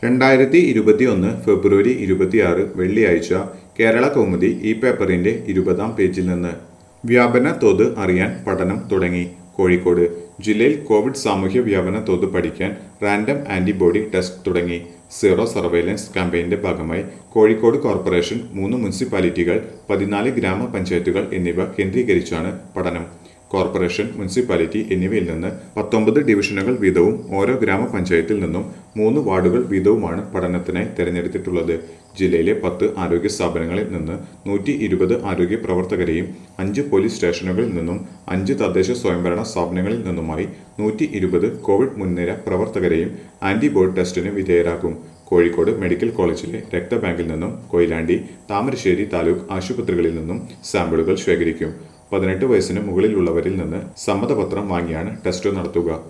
രണ്ടായിരത്തി ഇരുപത്തിയൊന്ന് ഫെബ്രുവരി ഇരുപത്തിയാറ് വെള്ളിയാഴ്ച കേരള കൗമുദി ഈ പേപ്പറിന്റെ ഇരുപതാം പേജിൽ നിന്ന് വ്യാപന തോത് അറിയാൻ പഠനം തുടങ്ങി കോഴിക്കോട് ജില്ലയിൽ കോവിഡ് സാമൂഹ്യ വ്യാപന തോത് പഠിക്കാൻ റാൻഡം ആന്റിബോഡി ടെസ്റ്റ് തുടങ്ങി സീറോ സർവൈലൻസ് ക്യാമ്പയിന്റെ ഭാഗമായി കോഴിക്കോട് കോർപ്പറേഷൻ മൂന്ന് മുനിസിപ്പാലിറ്റികൾ പതിനാല് ഗ്രാമപഞ്ചായത്തുകൾ എന്നിവ കേന്ദ്രീകരിച്ചാണ് പഠനം കോർപ്പറേഷൻ മുനിസിപ്പാലിറ്റി എന്നിവയിൽ നിന്ന് പത്തൊമ്പത് ഡിവിഷനുകൾ വീതവും ഓരോ ഗ്രാമപഞ്ചായത്തിൽ നിന്നും മൂന്ന് വാർഡുകൾ വീതവുമാണ് പഠനത്തിനായി തെരഞ്ഞെടുത്തിട്ടുള്ളത് ജില്ലയിലെ പത്ത് ആരോഗ്യ സ്ഥാപനങ്ങളിൽ നിന്ന് നൂറ്റി ഇരുപത് ആരോഗ്യ പ്രവർത്തകരെയും അഞ്ച് പോലീസ് സ്റ്റേഷനുകളിൽ നിന്നും അഞ്ച് തദ്ദേശ സ്വയംഭരണ സ്ഥാപനങ്ങളിൽ നിന്നുമായി നൂറ്റി ഇരുപത് കോവിഡ് മുൻനിര പ്രവർത്തകരെയും ആന്റിബോഡി ടെസ്റ്റിന് വിധേയരാക്കും കോഴിക്കോട് മെഡിക്കൽ കോളേജിലെ രക്തബാങ്കിൽ നിന്നും കൊയിലാണ്ടി താമരശ്ശേരി താലൂക്ക് ആശുപത്രികളിൽ നിന്നും സാമ്പിളുകൾ ശേഖരിക്കും പതിനെട്ട് വയസ്സിന് മുകളിലുള്ളവരിൽ നിന്ന് സമ്മതപത്രം വാങ്ങിയാണ് ടെസ്റ്റ് നടത്തുക